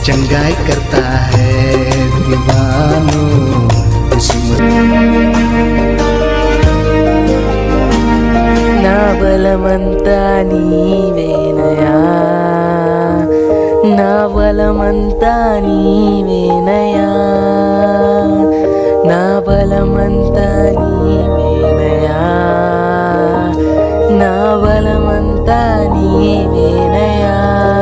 चंगाई करता है दीवानों किस्मत నా బలమంతా నీవేనయా నా బలమంతా నీవేనయా నా బలమంతా నీవేనయా నా బలమంతా నీవేనయా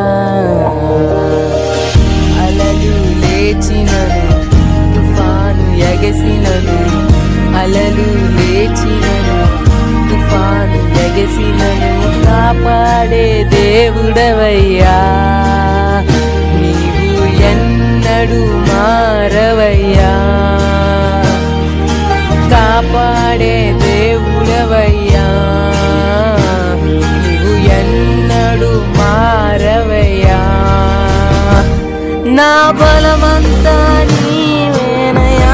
అలలు లేచినను తుఫాను ఎగసినను అలలు లేచినను తుఫాను ఎగసినను కాపాడే దేవుడవయ్యా నీవు ఎన్నడు మారవయ్యా కాపాడే దేవుడవయ్యా నీవు ఎన్నడు మారవయ్యా నా బలమంతా నీవేనయా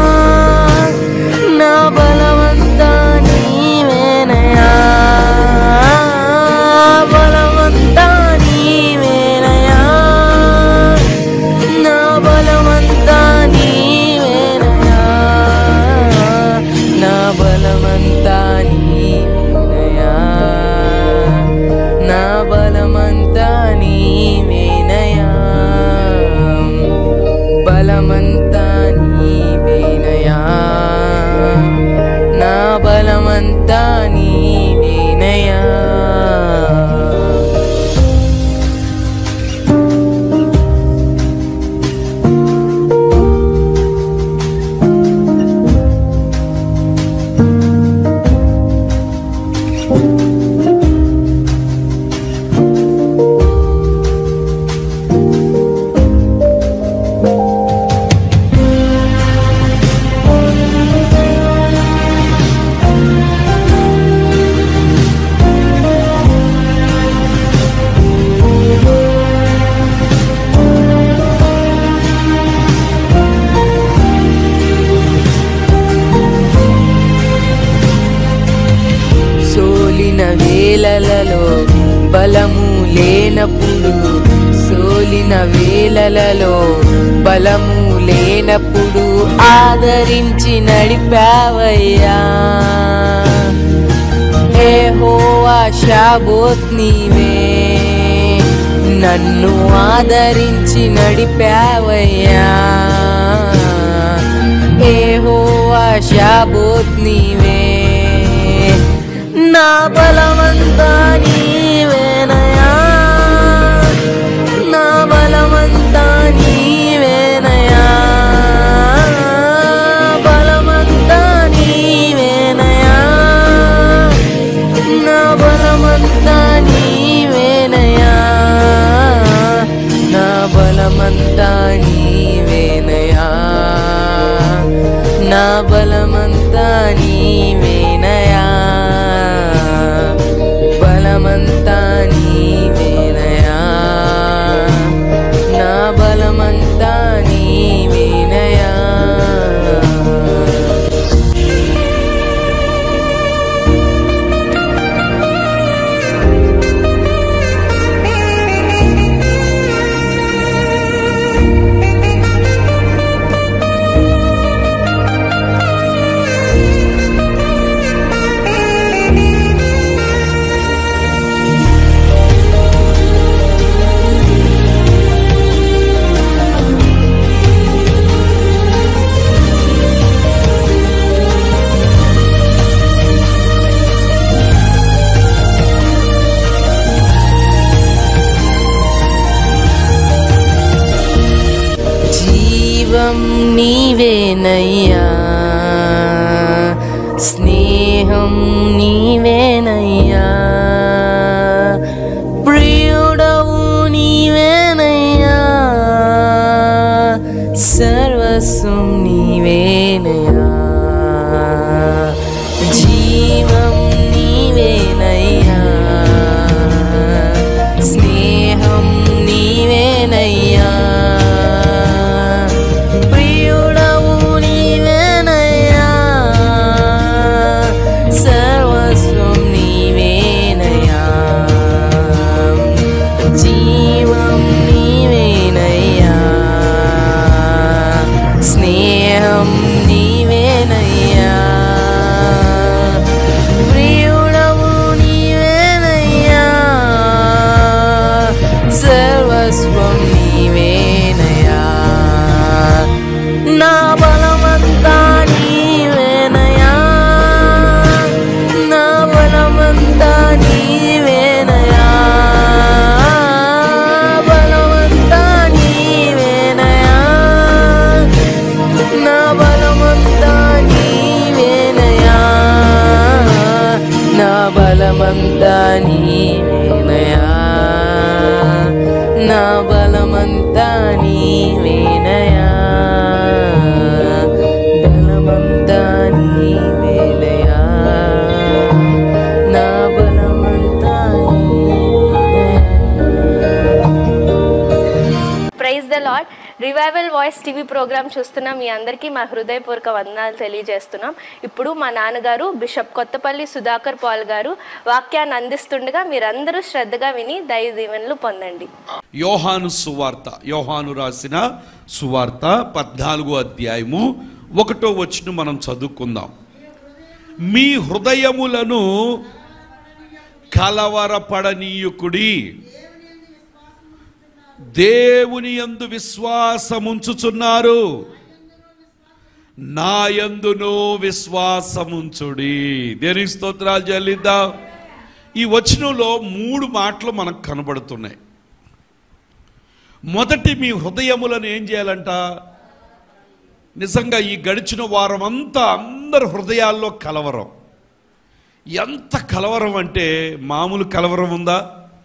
నా బలమంతా నీవేనయా బలమంతా నీవేనయా నా బలమంతా నీవేనయా నా బలమంతా నీవేనయా నా బలమంతా నీవేనయా బలమంతా నీవేనయా నా బలమంతా నీవేనయా సోలిన వేలలలో బలము లేనప్పుడు సోలిన వేలలలో బలము లేనప్పుడు ఆదరించి నడిపావయ్యా ఏ హోవా షాబోత్ నీవే నన్ను ఆదరించి నడిపావయ్యా ఏ హోవా షాబోత్ నీవే నా బలమంతా నీవేనయా నా బలమంతా నీవేనయా బలమంతా నీవేనయా నా బలమంతా నీవేనయా నా బలమంతా నీవేనయా నా బలమంతా నీవేనయా బలమంతా నీవేనయా నా బలమంతా నీవేనయా జీవం నీవేనయ్యా స్నేహం నీవేనయ్యా ప్రియుడవు నీవేనయ్యా సర్వస్వం నీవేనయ్యా జీవం నీవేనయ్యా స్నేహం నీవేనయ్యా ప్రియుడవు నీవేనయ్యా నా బలమంతా నీవేనయా బలమంతా నీవేనయా నా బలమంతా నీవేనయా praise the lord revival voice TV programme చూస్తున్న మీ అందరికీ మా హృదయపూర్వక వందనాలు తెలియజేస్తున్నాం ఇప్పుడు మా నాన్నగారు బిషప్ కొత్తపల్లి సుధాకర్ పాల్ గారు వాక్యాన్ని అందిస్తుండగా మీరందరూ శ్రద్ధగా విని దైవ దీవెనలు పొందండి యోహాను సువార్త యోహాను రాసిన సువార్త పద్నాలుగో అధ్యాయము ఒకటో వచ్చిన మనం చదువుకుందాం మీ హృదయములను కలవరపడనీయుకుడి దేవుని యందు విశ్వాసముంచుచున్నారు నా యందును విశ్వాసముంచుడి దేని స్తోత్రాలు చెల్లిద్దాం ఈ వచనంలో మూడు మాటలు మనకు కనబడుతున్నాయి మొదటి మీ హృదయములను ఏం చేయాలంట నిజంగా ఈ గడిచిన వారం అంతా అందరి హృదయాల్లో కలవరం ఎంత కలవరం అంటే మామూలు కలవరం ఉందా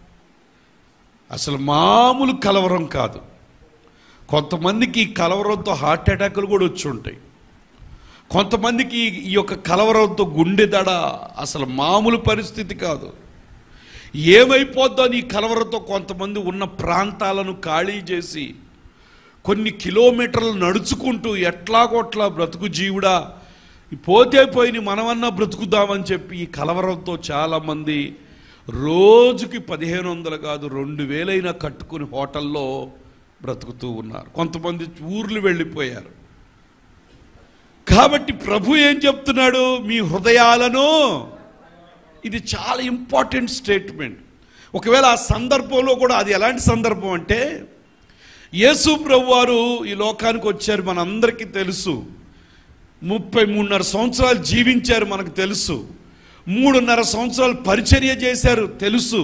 అసలు మామూలు కలవరం కాదు కొంతమందికి ఈ కలవరంతో హార్ట్ అటాకులు కూడా వచ్చి ఉంటాయి కొంతమందికి ఈ యొక్క కలవరంతో గుండె దడ అసలు మామూలు పరిస్థితి కాదు ఏమైపోద్దో నీ కలవరంతో కొంతమంది ఉన్న ప్రాంతాలను ఖాళీ చేసి కొన్ని కిలోమీటర్లు నడుచుకుంటూ ఎట్లాగోట్లా బ్రతుకు జీవుడా ఈ పోతే పోయిన మనమన్నా బ్రతుకుదామని చెప్పి ఈ కలవరంతో చాలామంది రోజుకి పదిహేను వందలు కాదు రెండు వేలైనా కట్టుకుని హోటల్లో బ్రతుకుతూ ఉన్నారు కొంతమంది ఊర్లు వెళ్ళిపోయారు కాబట్టి ప్రభు ఏం చెప్తున్నాడు మీ హృదయాలను ఇది చాలా ఇంపార్టెంట్ స్టేట్మెంట్ ఒకవేళ ఆ సందర్భంలో కూడా అది ఎలాంటి సందర్భం అంటే యేసు ప్రభు వారు ఈ లోకానికి వచ్చారు మనందరికీ తెలుసు ముప్పై మూడున్నర సంవత్సరాలు జీవించారు మనకు తెలుసు మూడున్నర సంవత్సరాలు పరిచర్య చేశారు తెలుసు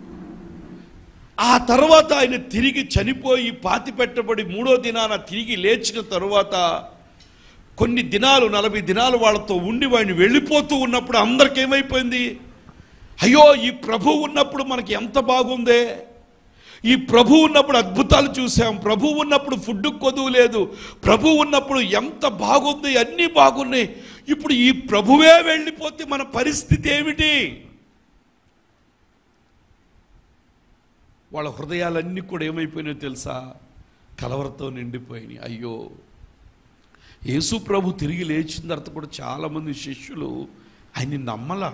ఆ తర్వాత ఆయన తిరిగి చనిపోయి పాతి పెట్టబడి మూడో దినాన తిరిగి లేచిన తరువాత కొన్ని దినాలు నలభై దినాలు వాళ్ళతో ఉండి వాడిని వెళ్ళిపోతూ ఉన్నప్పుడు అందరికి ఏమైపోయింది అయ్యో ఈ ప్రభు ఉన్నప్పుడు మనకి ఎంత బాగుందే ఈ ప్రభు ఉన్నప్పుడు అద్భుతాలు చూసాం ప్రభు ఉన్నప్పుడు ఫుడ్ కొదువు లేదు ప్రభు ఉన్నప్పుడు ఎంత బాగుంది అన్నీ బాగున్నాయి ఇప్పుడు ఈ ప్రభువే వెళ్ళిపోతే మన పరిస్థితి ఏమిటి వాళ్ళ హృదయాలన్నీ కూడా ఏమైపోయినాయో తెలుసా కలవరతో నిండిపోయినాయి అయ్యో యేసు ప్రభు తిరిగి లేచిన తర్వాత కూడా చాలామంది శిష్యులు ఆయన్ని నమ్మలా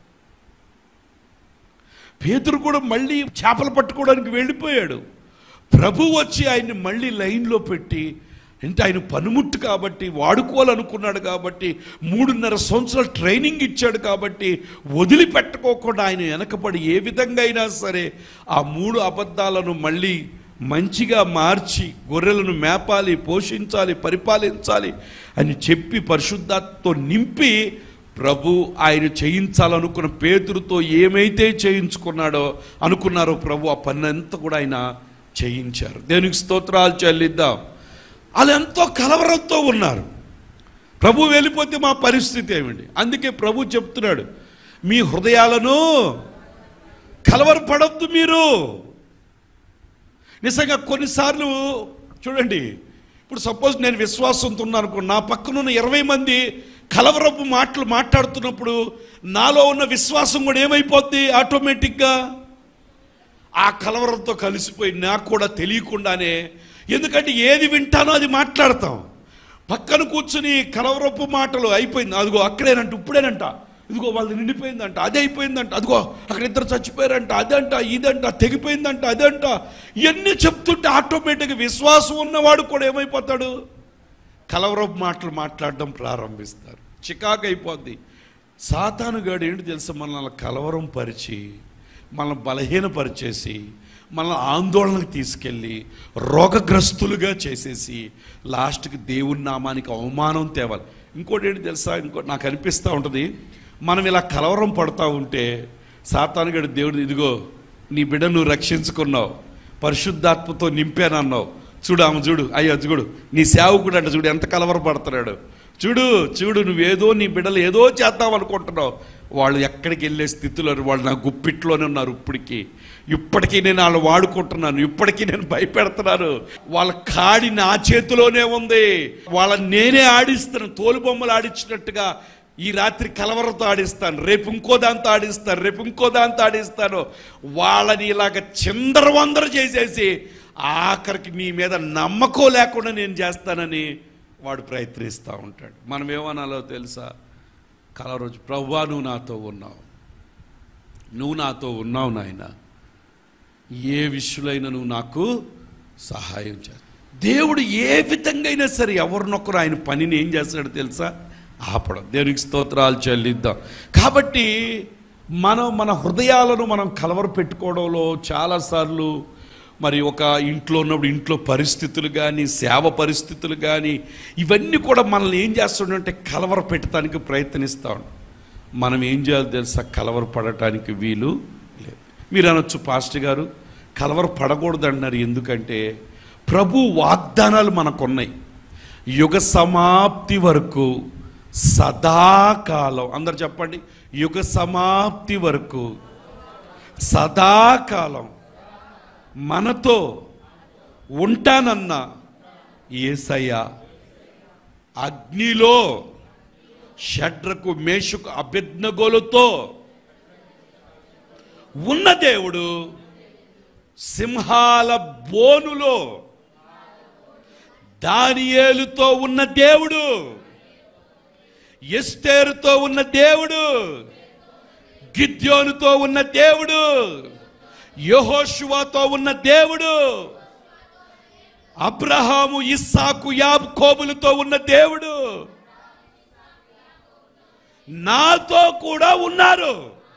పేతురు కూడా మళ్ళీ చేపలు పట్టుకోవడానికి వెళ్ళిపోయాడు ప్రభు వచ్చి ఆయన్ని మళ్ళీ లైన్లో పెట్టి అంటే ఆయన పనిముట్టు కాబట్టి వాడుకోవాలనుకున్నాడు కాబట్టి మూడున్నర సంవత్సరాలు ట్రైనింగ్ ఇచ్చాడు కాబట్టి వదిలిపెట్టుకోకుండా ఆయన వెనకపడి ఏ విధంగా అయినా సరే ఆ మూడు అబద్ధాలను మళ్ళీ మంచిగా మార్చి గొర్రెలను మేపాలి పోషించాలి పరిపాలించాలి అని చెప్పి పరిశుద్ధాత్మతో నింపి ప్రభు ఆయన చేయించాలనుకున్న పేతురుతో ఏమైతే చేయించుకున్నాడో అనుకున్నారో ప్రభు ఆ పని అంతా కూడా ఆయన చేయించారు దేనికి స్తోత్రాలు చెల్లిద్దాం వాళ్ళు ఎంతో కలవరంతో ఉన్నారు ప్రభు వెళ్ళిపోతే మా పరిస్థితి ఏమిటి అందుకే ప్రభు చెప్తున్నాడు మీ హృదయాలను కలవరపడద్దు మీరు నిజంగా కొన్నిసార్లు చూడండి ఇప్పుడు సపోజ్ నేను విశ్వాసంతో ఉన్నాను అనుకో నా పక్కనున్న ఇరవై మంది కలవరపు మాటలు మాట్లాడుతున్నప్పుడు నాలో ఉన్న విశ్వాసం కూడా ఏమైపోద్ది ఆటోమేటిక్గా ఆ కలవరంతో కలిసిపోయి నాకు కూడా తెలియకుండానే ఎందుకంటే ఏది వింటానో అది మాట్లాడతాం పక్కన కూర్చుని కలవరపు మాటలు అయిపోయింది అదిగో అక్కడేనంట ఇప్పుడేనంట ఇదిగో వాళ్ళు నిండిపోయిందంట అదే అయిపోయిందంట అదిగో అక్కడ ఇద్దరు చచ్చిపోయారంట అదంట ఇదంట తెగిపోయిందంట అదంట ఇవన్నీ చెప్తుంటే ఆటోమేటిక్గా విశ్వాసం ఉన్నవాడు కూడా ఏమైపోతాడు కలవరపు మాటలు మాట్లాడడం ప్రారంభిస్తారు చికాకు అయిపోద్ది సాతానుగాడు ఏంటి తెలుసా మనల్ని కలవరం పరిచి మనల్ని బలహీనపరిచేసి మనల్ని ఆందోళనకు తీసుకెళ్ళి రోగగ్రస్తులుగా చేసేసి లాస్ట్కి దేవుని నామానికి అవమానం తేవాలి ఇంకోటి ఏంటి తెలుసా ఇంకో నాకు అనిపిస్తూ ఉంటుంది మనం ఇలా కలవరం పడతా ఉంటే సాతానుగాడు దేవుడు ఇదిగో నీ బిడ్డ నువ్వు రక్షించుకున్నావు పరిశుద్ధాత్మతో నింపానన్నావు చూడు ఆమె చూడు అయ్యో చూడు నీ సేవకుడు అంట చూడు ఎంత కలవరపడుతున్నాడు చూడు చూడు నువ్వేదో నీ బిడ్డలు ఏదో చేద్దాం అనుకుంటున్నావు వాళ్ళు ఎక్కడికి వెళ్ళే స్థితిలో వాళ్ళు నా గుప్పిట్లోనే ఉన్నారు ఇప్పటికీ ఇప్పటికీ నేను వాళ్ళు వాడుకుంటున్నాను ఇప్పటికీ నేను భయపెడుతున్నాను వాళ్ళ కాడి నా చేతిలోనే ఉంది వాళ్ళ నేనే ఆడిస్తున్నాను తోలు బొమ్మలు ఆడించినట్టుగా ఈ రాత్రి కలవరతో ఆడిస్తాను రేపు ఇంకో దాంతో ఆడిస్తాను రేపు ఇంకో దాంతో ఆడిస్తాను వాళ్ళని ఇలాగ చిందరవందర చేసేసి ఆఖరికి నీ మీద నమ్మకం లేకుండా నేను చేస్తానని వాడు ప్రయత్నిస్తూ ఉంటాడు మనం ఏమనాలో తెలుసా కలవరోజు ప్రవ్వా నువ్వు నాతో ఉన్నావు నువ్వు నాతో ఉన్నావు నాయన ఏ విషయులైనా నువ్వు నాకు సహాయం చేస్తా దేవుడు ఏ విధంగా అయినా సరే ఎవరినొకరు ఆయన పనిని ఏం చేస్తాడో తెలుసా ఆపడం దేవునికి స్తోత్రాలు చెల్లిద్దాం కాబట్టి మనం మన హృదయాలను మనం కలవర పెట్టుకోవడంలో చాలాసార్లు మరి ఒక ఇంట్లో ఉన్నప్పుడు ఇంట్లో పరిస్థితులు కానీ సేవ పరిస్థితులు కానీ ఇవన్నీ కూడా మనల్ని ఏం చేస్తుండంటే కలవర పెట్టడానికి ప్రయత్నిస్తాం మనం ఏం చేయాలో తెలుసా కలవర పడటానికి వీలు లేదు మీరు అనొచ్చు పాస్టర్ గారు కలవర పడకూడదు అంటున్నారు ఎందుకంటే ప్రభు వాగ్దానాలు మనకున్నాయి యుగ సమాప్తి వరకు సదాకాలం అందరు చెప్పండి యుగ సమాప్తి వరకు సదాకాలం మనతో ఉంటానన్న ఏసయ్య అగ్నిలో షడ్రకు మేషకు అభిజ్ఞగోలుతో ఉన్న దేవుడు సింహాల బోనులో దానియేలుతో ఉన్న దేవుడు ఎస్తేరుతో ఉన్న దేవుడు గిద్యోనుతో ఉన్న దేవుడు యహోషువాతో ఉన్న దేవుడు అబ్రహాము ఇస్సాకు యాబ్కోబులతో ఉన్న దేవుడు నాతో కూడా ఉన్నారు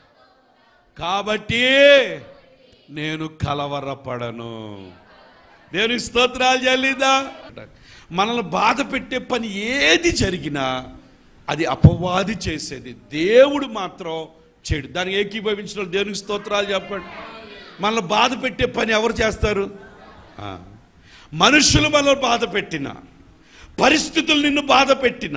కాబట్టి నేను కలవరపడను నేను స్తోత్రాలు చెల్లిదా మనల్ని బాధ పెట్టే పని ఏది జరిగినా అది అపవాది చేసేది దేవుడు మాత్రం చెడు దానికి ఏకీభవించిన వాళ్ళు దేవునికి స్తోత్రాలు చెప్పండి మనల్ని బాధ పెట్టే పని ఎవరు చేస్తారు ఆ. మనుషులు మనల్ని బాధ పెట్టిన పరిస్థితులు నిన్ను బాధ పెట్టిన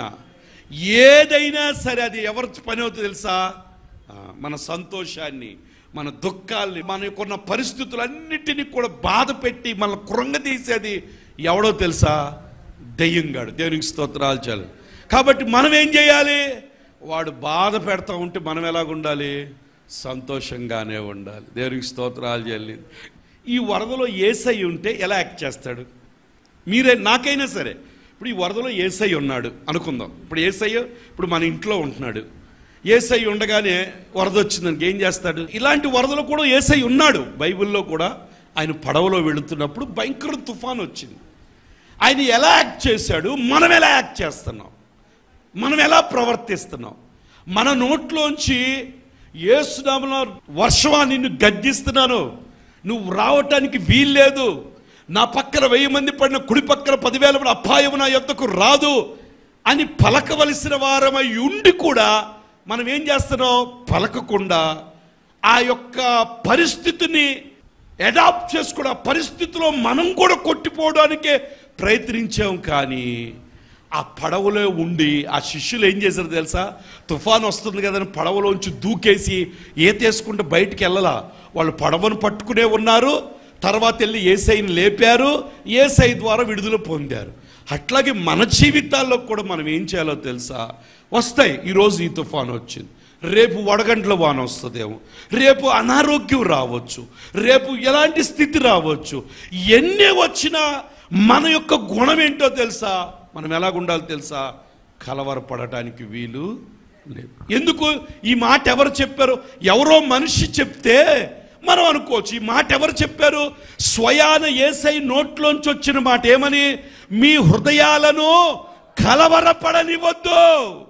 ఏదైనా సరే అది ఎవరి పని అవుతుంది తెలుసా ఆ, మన సంతోషాన్ని మన దుఃఖాల్ని మనకున్న పరిస్థితులన్నిటినీ కూడా బాధ పెట్టి మన కృంగదీసేది ఎవడో తెలుసా దెయ్యంగాడు దేవునికి స్తోత్రాలు చాలు కాబట్టి మనం ఏం చేయాలి వాడు బాధ పెడతా ఉంటే మనం ఎలాగుండాలి సంతోషంగానే ఉండాలి దేవునికి స్తోత్రాలు చెల్లి ఈ వరదలో ఏసై ఉంటే ఎలా యాక్ట్ చేస్తాడు మీరే నాకైనా సరే ఇప్పుడు ఈ వరదలో ఏసై ఉన్నాడు అనుకుందాం ఇప్పుడు ఏసై ఇప్పుడు మన ఇంట్లో ఉంటున్నాడు ఏసై ఉండగానే వరద వచ్చిందానికి ఏం చేస్తాడు ఇలాంటి వరదలో కూడా ఏసై ఉన్నాడు బైబిల్లో కూడా ఆయన పడవలో వెళుతున్నప్పుడు భయంకర తుఫాన్ వచ్చింది ఆయన ఎలా యాక్ట్ చేశాడు మనం ఎలా యాక్ట్ చేస్తున్నాం మనం ఎలా ప్రవర్తిస్తున్నాం మన నోట్లోంచి ఏసునామలో వర్షమా నిన్ను గద్దిస్తున్నాను నువ్వు రావటానికి వీల్లేదు నా పక్కన వెయ్యి మంది పడిన కుడి పక్కన పదివేల మంది అపాయం నా యొద్దకు రాదు అని పలకవలసిన వారమై ఉండి కూడా మనం ఏం చేస్తున్నాం పలకకుండా ఆ యొక్క పరిస్థితిని అడాప్ట్ చేసుకుని ఆ పరిస్థితిలో మనం కూడా కొట్టిపోవడానికే ప్రయత్నించాం కానీ ఆ పడవలో ఉండి ఆ శిష్యులు ఏం చేశారు తెలుసా తుఫాన్ వస్తుంది కదని పడవలోంచి దూకేసి ఈతేసుకుంటూ బయటికి వెళ్ళలా వాళ్ళు పడవను పట్టుకునే ఉన్నారు తర్వాత వెళ్ళి ఏసైని లేపారు ఏసై ద్వారా విడుదల పొందారు అట్లాగే మన జీవితాల్లో కూడా మనం ఏం చేయాలో తెలుసా వస్తాయి ఈరోజు ఈ తుఫాన్ వచ్చింది రేపు వడగంట్ల వాన వస్తుందేమో రేపు అనారోగ్యం రావచ్చు రేపు ఎలాంటి స్థితి రావచ్చు ఎన్ని వచ్చినా మన యొక్క గుణం ఏంటో తెలుసా మనం ఎలాగుండాలో తెలుసా కలవరపడటానికి వీలు లేదు ఎందుకు ఈ మాట ఎవరు చెప్పారు ఎవరో మనిషి చెప్తే మనం అనుకోవచ్చు ఈ మాట ఎవరు చెప్పారు స్వయాన ఏసై నోట్లోంచి వచ్చిన మాట ఏమని మీ హృదయాలను కలవరపడనివద్దు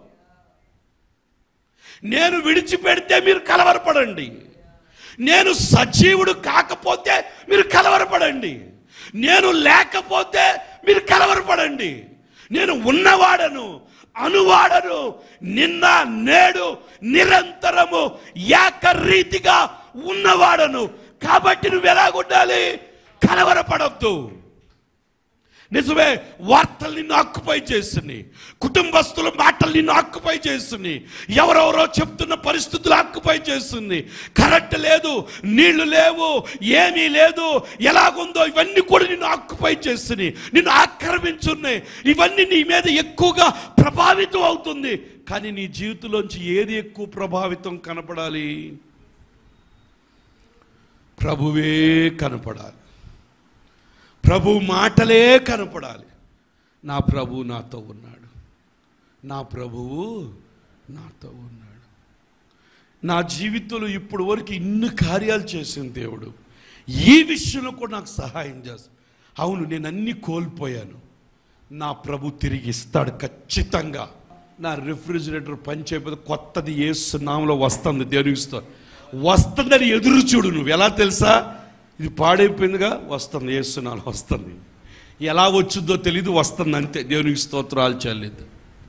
నేను విడిచిపెడితే మీరు కలవరపడండి నేను సజీవుడు కాకపోతే మీరు కలవరపడండి నేను లేకపోతే మీరు కలవరపడండి నేను ఉన్నవాడను అనువాడను నిన్న నేడు నిరంతరము ఏకరీతిగా ఉన్నవాడను కాబట్టి నువ్వు ఎలాగుండాలి కలవరపడొద్దు నిజమే వార్తలు నిన్ను ఆక్యుపై చేస్తున్నాయి కుటుంబస్తుల మాటలు నిన్ను ఆక్యుపై చేస్తున్నాయి ఎవరెవరో చెప్తున్న పరిస్థితులు ఆక్యుపై చేస్తుంది కరెంట్ లేదు నీళ్లు లేవు ఏమీ లేదు ఎలాగుందో ఇవన్నీ కూడా నిన్ను ఆక్యుపై చేస్తున్నాయి నిన్ను ఆక్రమించున్నాయి ఇవన్నీ నీ మీద ఎక్కువగా ప్రభావితం అవుతుంది కానీ నీ జీవితంలోంచి ఏది ఎక్కువ ప్రభావితం కనపడాలి ప్రభువే కనపడాలి ప్రభు మాటలే కనపడాలి నా ప్రభు నాతో ఉన్నాడు నా ప్రభువు నాతో ఉన్నాడు నా జీవితంలో ఇప్పుడు వరకు ఇన్ని కార్యాలు చేసిన దేవుడు ఈ విషయంలో కూడా నాకు సహాయం చేస్తాడు అవును నేను అన్ని కోల్పోయాను నా ప్రభు తిరిగి ఇస్తాడు ఖచ్చితంగా నా రిఫ్రిజిరేటర్ పని చేయకపోతే కొత్తది ఏసునామలో వస్తుంది దేవునికి స్తోత్రం. వస్తుందని ఎదురు చూడు నువ్వు ఎలా తెలుసా ఇది పాడైపోయిందిగా వస్తుంది ఏసునాలు వస్తుంది ఎలా వచ్చిందో తెలీదు వస్తుంది అంతే దేవునికి స్తోత్రాలు చెల్లిద్దు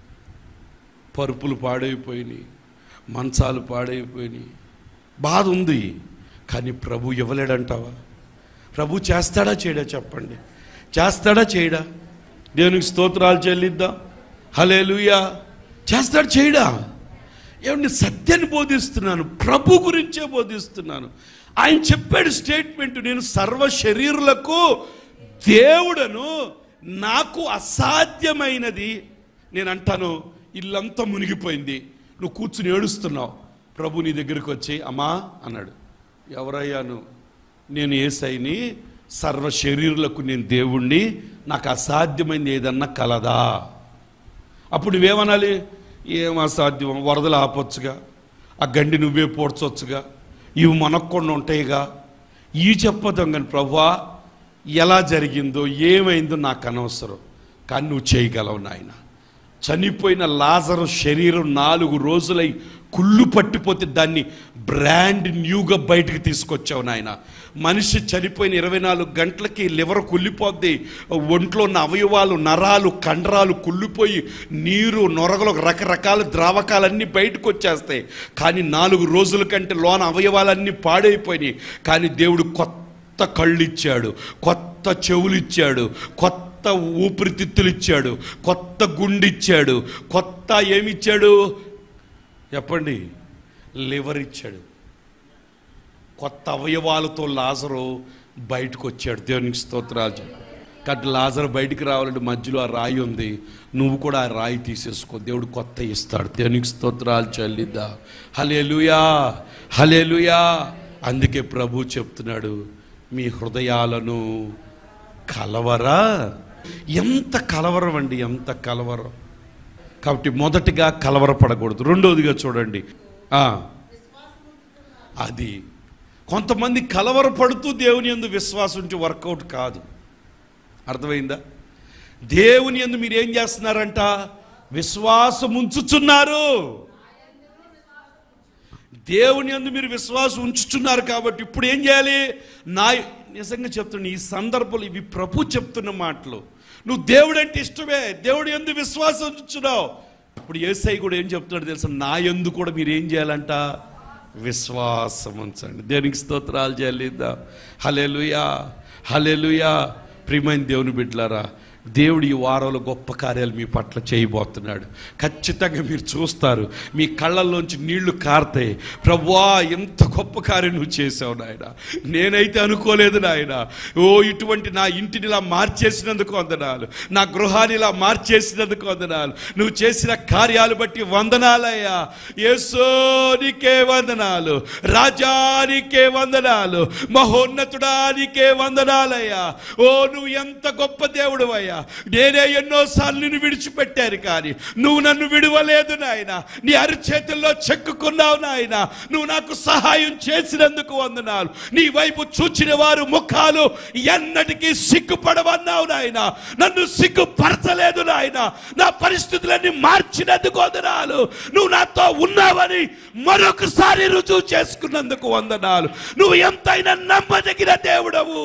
పరుపులు పాడైపోయినాయి మంచాలు పాడైపోయినాయి బాధ ఉంది కానీ ప్రభు ఇవ్వలేడంటావా ప్రభు చేస్తాడా చేయడా చెప్పండి చేస్తాడా చేయడా దేవునికి స్తోత్రాలు చెల్లిద్దాం హలేలుయా చేస్తాడు చేయడా ఏమండి సత్యాన్ని బోధిస్తున్నాను ప్రభు గురించే బోధిస్తున్నాను ఆయన చెప్పాడు స్టేట్మెంట్ నేను సర్వ శరీరులకు దేవుడను నాకు అసాధ్యమైనది నేను అంటాను ఇల్లంతా మునిగిపోయింది నువ్వు కూర్చుని ఏడుస్తున్నావు ప్రభు నీ దగ్గరికి వచ్చి అమ్మా అన్నాడు ఎవరయ్యాను నేను ఏసైని సర్వ శరీరులకు నేను దేవుణ్ణి నాకు అసాధ్యమైంది ఏదన్నా కలదా అప్పుడు నువ్వేమనాలి ఏం అసాధ్యం వరదలు ఆపొచ్చుగా ఆ గండి నువ్వే పోడ్చొచ్చుగా ఇవి మనకుండా ఉంటాయిగా ఇవి చెప్పదాం కానీ ప్రభా ఎలా జరిగిందో ఏమైందో నాకు అనవసరం కానీ నువ్వు చేయగలవు నాయన చనిపోయిన లాజరు శరీరం నాలుగు రోజులై కుళ్ళు పట్టిపోతే దాన్ని బ్రాండ్ న్యూగా బయటకు తీసుకొచ్చావు నాయన మనిషి చనిపోయిన ఇరవై నాలుగు గంటలకి లివర్ కుళ్ళిపోద్ది ఒంట్లో ఉన్న అవయవాలు నరాలు కండరాలు కుళ్ళిపోయి నీరు నొరగలు రకరకాల ద్రావకాలన్నీ బయటకు వచ్చేస్తాయి కానీ నాలుగు రోజుల కంటే లోన అవయవాలన్నీ పాడైపోయినాయి కానీ దేవుడు కొత్త కళ్ళు ఇచ్చాడు కొత్త చెవులు ఇచ్చాడు కొత్త ఊపిరితిత్తులు ఇచ్చాడు కొత్త గుండె ఇచ్చాడు కొత్త ఏమిచ్చాడు చెప్పండి లివర్ ఇచ్చాడు కొత్త అవయవాలతో లాజరు బయటకు వచ్చాడు దేవునికి స్తోత్రాలు చెప్పు. కాబట్టి లాజరు బయటికి రావాలంటే మధ్యలో ఆ రాయి ఉంది నువ్వు కూడా ఆ రాయి తీసేసుకో దేవుడు కొత్త ఇస్తాడు దేవునికి స్తోత్రాలు చెల్లిద్దా హలేలుయా హలేలుయా అందుకే ప్రభు చెప్తున్నాడు మీ హృదయాలను కలవరా ఎంత కలవరం అండి ఎంత కలవరం కాబట్టి మొదటిగా కలవరపడకూడదు రెండోదిగా చూడండి ఆ, అది కొంతమంది కలవరపడుతూ దేవుని యందు విశ్వాసం ఉంచి వర్కౌట్ కాదు అర్థమైందా దేవుని యందు మీరు ఏం చేస్తున్నారంట విశ్వాసం ఉంచుచున్నారు దేవుని యందు మీరు విశ్వాసం ఉంచుచున్నారు కాబట్టి ఇప్పుడు ఏం చేయాలి నా నిజంగా చెప్తున్నా ఈ సందర్భంలో ఇవి ప్రభు చెప్తున్న మాటలు నువ్వు దేవుడు అంటే ఇష్టమే దేవుడు ఎందు విశ్వాసం ఉంచుతున్నావు ఇప్పుడు ఏసై కూడా ఏం చెప్తున్నాడు తెలుసా నా ఎందు కూడా మీరు ఏం చేయాలంట విశ్వాసం ఉంచండి దేనికి స్తోత్రాలు చెల్లిద్దాం హలెలుయా హలెలుయా ప్రియమైన దేవుని బిడ్డలారా దేవుడు ఈ వారంలో గొప్ప కార్యాలు మీ పట్ల చేయబోతున్నాడు ఖచ్చితంగా మీరు చూస్తారు మీ కళ్ళల్లోంచి నీళ్లు కారుతాయి ప్రభువా ఎంత గొప్ప కార్యం నువ్వు చేసావు నాయన నేనైతే అనుకోలేదు నాయన ఓ ఇటువంటి నా ఇంటిని ఇలా మార్చేసినందుకు వందనాలు నా గృహాన్ని ఇలా మార్చేసినందుకు వందనాలు నువ్వు చేసిన కార్యాలు బట్టి వందనాలయ్యా యేసో నీకే వందనాలు రాజానికే వందనాలు మహోన్నతుడానికే వందనాలయ్యా ఓ నువ్వు ఎంత గొప్ప దేవుడు అయ్యా నేనే ఎన్నోసార్లు నిన్ను విడిచిపెట్టాను కానీ నువ్వు నన్ను విడవలేదు నాయన నీ అరిచేతుల్లో చెక్కుకున్నావు నాయన నువ్వు నాకు సహాయం చేసినందుకు వందనాలు నీ వైపు చూచిన వారు ముఖాలు ఎన్నటికీ సిగ్గుపడవన్నావు నాయన నన్ను సిగ్గుపరచలేదు నాయన నా పరిస్థితులన్నీ మార్చినందుకు వందనాలు నువ్వు నాతో ఉన్నావని మరొకసారి రుజువు చేసుకున్నందుకు వందనాలు నువ్వు ఎంతైనా నమ్మదగిన దేవుడవు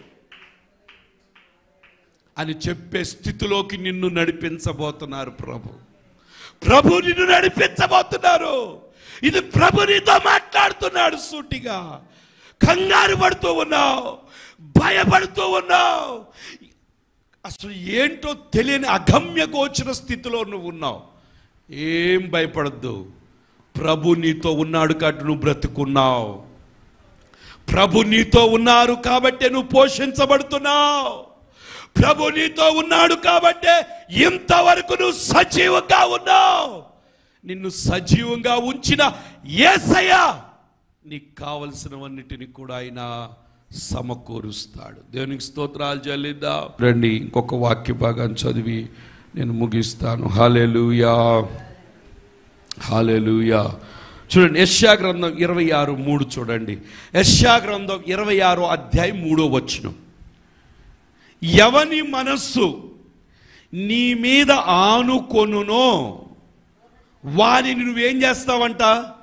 అని చెప్పే స్థితిలోకి నిన్ను నడిపించబోతున్నారు ప్రభు ప్రభు నిన్ను నడిపించబోతున్నారు ఇది ప్రభు నీతో మాట్లాడుతున్నాడు సూటిగా కంగారు పడుతూ ఉన్నావు భయపడుతూ ఉన్నావు అసలు ఏంటో తెలియని అగమ్య గోచర స్థితిలో నువ్వు ఉన్నావు ఏం భయపడద్దు ప్రభు నీతో ఉన్నాడు కాబట్టి నువ్వు బ్రతుకున్నావు ప్రభు నీతో ఉన్నారు కాబట్టే నువ్వు పోషించబడుతున్నావు ప్రభు నీతో ఉన్నాడు కాబట్టే ఇంతవరకు నువ్వు సజీవంగా ఉన్నావు నిన్ను సజీవంగా ఉంచిన ఏసయ్య నీకు కావలసినవన్నిటిని కూడా ఆయన సమకూరుస్తాడు దేవునికి స్తోత్రాలు చెల్లిద్దాం రండి ఇంకొక వాక్య భాగాన్ని చదివి నేను ముగిస్తాను హాలేలుయా హాలేలుయా చూడండి యశ్యా గ్రంథం ఇరవై ఆరు మూడు చూడండి యశ్యా గ్రంథం ఇరవై ఆరు అధ్యాయం మూడో వచనం ఎవని మనస్సు నీ మీద ఆనుకొనునో వారిని నువ్వేం చేస్తావంట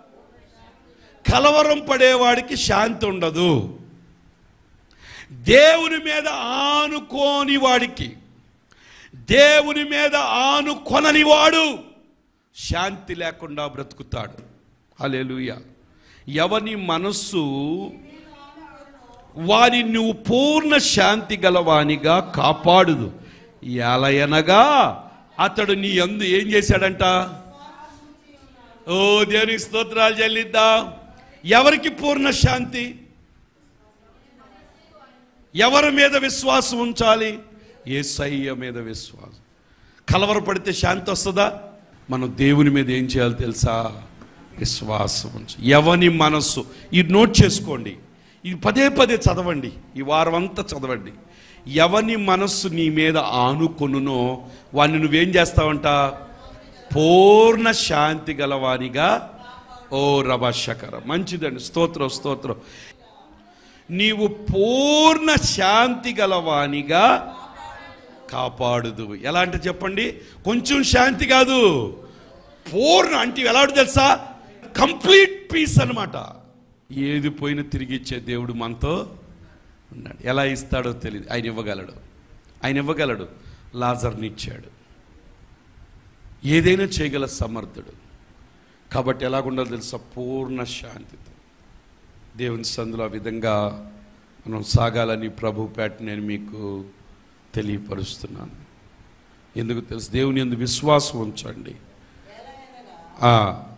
కలవరం పడేవాడికి శాంతి ఉండదు దేవుని మీద ఆనుకోని వాడికి దేవుని మీద ఆనుకొనని వాడు శాంతి లేకుండా బ్రతుకుతాడు హల్లెలూయా ఎవని మనస్సు వారి నువ్వు పూర్ణ శాంతి గలవానిగా కాపాడుదు ఎలయనగా అతడు నీ అందు ఏం చేశాడంట ఓ దేవునికి స్తోత్రాలు చెల్లిద్దాం ఎవరికి పూర్ణ శాంతి ఎవరి మీద విశ్వాసం ఉంచాలి ఏసయ్య మీద విశ్వాసం కలవరపడితే శాంతి వస్తుందా మనం దేవుని మీద ఏం చేయాలి తెలుసా విశ్వాసం ఉంచు ఎవని మనస్సు ఇది నోట్ చేసుకోండి ఇది పదే పదే చదవండి ఈ వారం అంతా చదవండి ఎవని మనస్సు నీ మీద ఆనుకొనునో వాడిని నువ్వేం చేస్తావంట పూర్ణ శాంతి గలవానిగా ఓ రభశకర మంచిదండి స్తోత్రం స్తోత్రం నీవు పూర్ణ శాంతి గలవానిగా కాపాడుదు ఎలా అంటే చెప్పండి కొంచెం శాంతి కాదు పూర్ణ అంటే ఎలా ఉంటుంది తెలుసా కంప్లీట్ పీస్ అన్నమాట ఏది పోయినా తిరిగి ఇచ్చే దేవుడు మనతో ఉన్నాడు ఎలా ఇస్తాడో తెలియదు ఆయన ఇవ్వగలడు ఆయన ఇవ్వగలడు లాజర్ని ఇచ్చాడు ఏదైనా చేయగల సమర్థుడు కాబట్టి ఎలాగుండాలో తెలుసా పూర్ణ శాంతితో దేవుని సందులో ఆ విధంగా మనం సాగాలని ప్రభు పేట నేను మీకు తెలియపరుస్తున్నాను ఎందుకు తెలుసు దేవుని ఎందు విశ్వాసం ఉంచండి ఆ.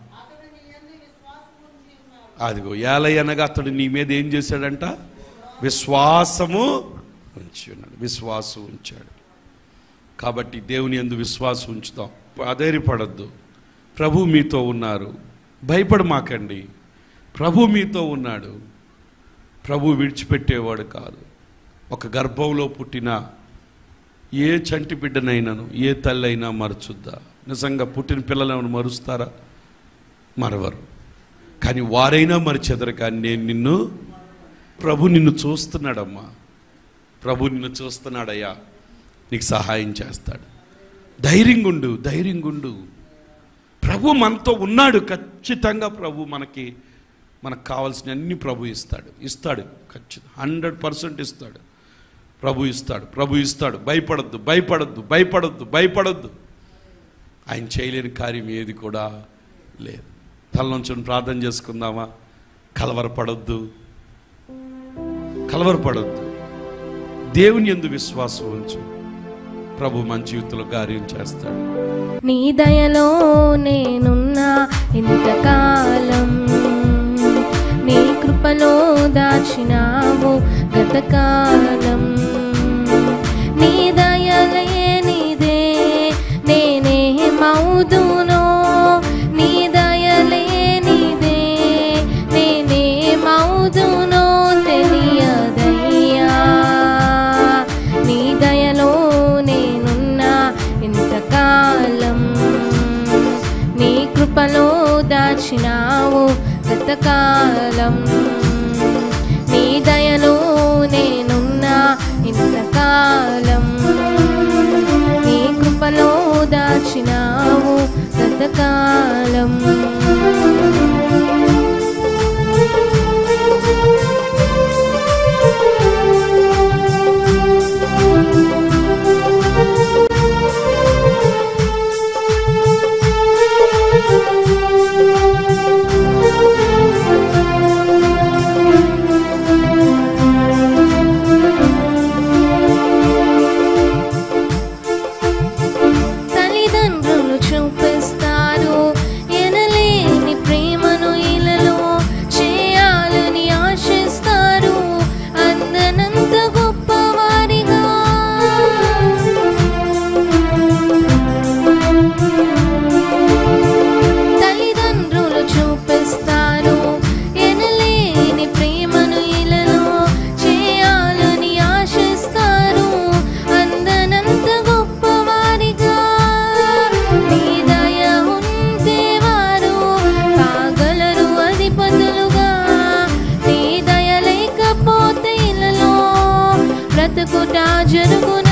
అదిగో ఏలయనగా అతడు నీ మీద ఏం చేశాడంట విశ్వాసము ఉంచి ఉన్నాడు విశ్వాసం ఉంచాడు కాబట్టి దేవుని ఎందు విశ్వాసం ఉంచుతాం అధైర్యపడద్దు ప్రభు మీతో ఉన్నారు భయపడమాకండి ప్రభు మీతో ఉన్నాడు ప్రభు విడిచిపెట్టేవాడు కాదు ఒక గర్భంలో పుట్టిన ఏ చంటి బిడ్డనైనాను ఏ తల్లి అయినా మరచుద్దా నిజంగా పుట్టిన పిల్లలను మరుస్తారా మరవరు కానీ వారైనా మరిచెదరు కానీ నేను నిన్ను ప్రభు నిన్ను చూస్తున్నాడమ్మా ప్రభు నిన్ను చూస్తున్నాడయ్యా నీకు సహాయం చేస్తాడు ధైర్యంగా ఉండు ధైర్యంగా ఉండు ప్రభు మనతో ఉన్నాడు ఖచ్చితంగా ప్రభు మనకి మనకు కావాల్సిన అన్ని ప్రభు ఇస్తాడు ఇస్తాడు ఖచ్చితంగా హండ్రెడ్ పర్సెంట్ ఇస్తాడు ప్రభు ఇస్తాడు ప్రభు ఇస్తాడు భయపడద్దు భయపడద్దు భయపడద్దు భయపడద్దు ఆయన చేయలేని కార్యం ఏది కూడా లేదు తలనుంచుని ప్రార్థన చేసుకుందామా కలవరపడొద్దు కలవరపడొద్దు దేవుని ఎందు విశ్వాసం ఉంచు ప్రభు మన జీవితంలో కార్యం చేస్తాడు నీ దయలో నేనున్నా ఇంతకాలం నీ కృపలో దాచినావు గతకాలం నీ దయలే నీదే నేనే మౌదునో నీ దయలే నీదే నేనే మౌదునో తెలియదయ్యా నీ దయలో నేనున్నా ఇంతకాలం నీ కృపలో దాచినావు గతకాలం నీ దయలో నేనున్నా ఇంతకాలం నీ కృపలో దాచినావు గతకాలం బ్రతుకుట జరుగును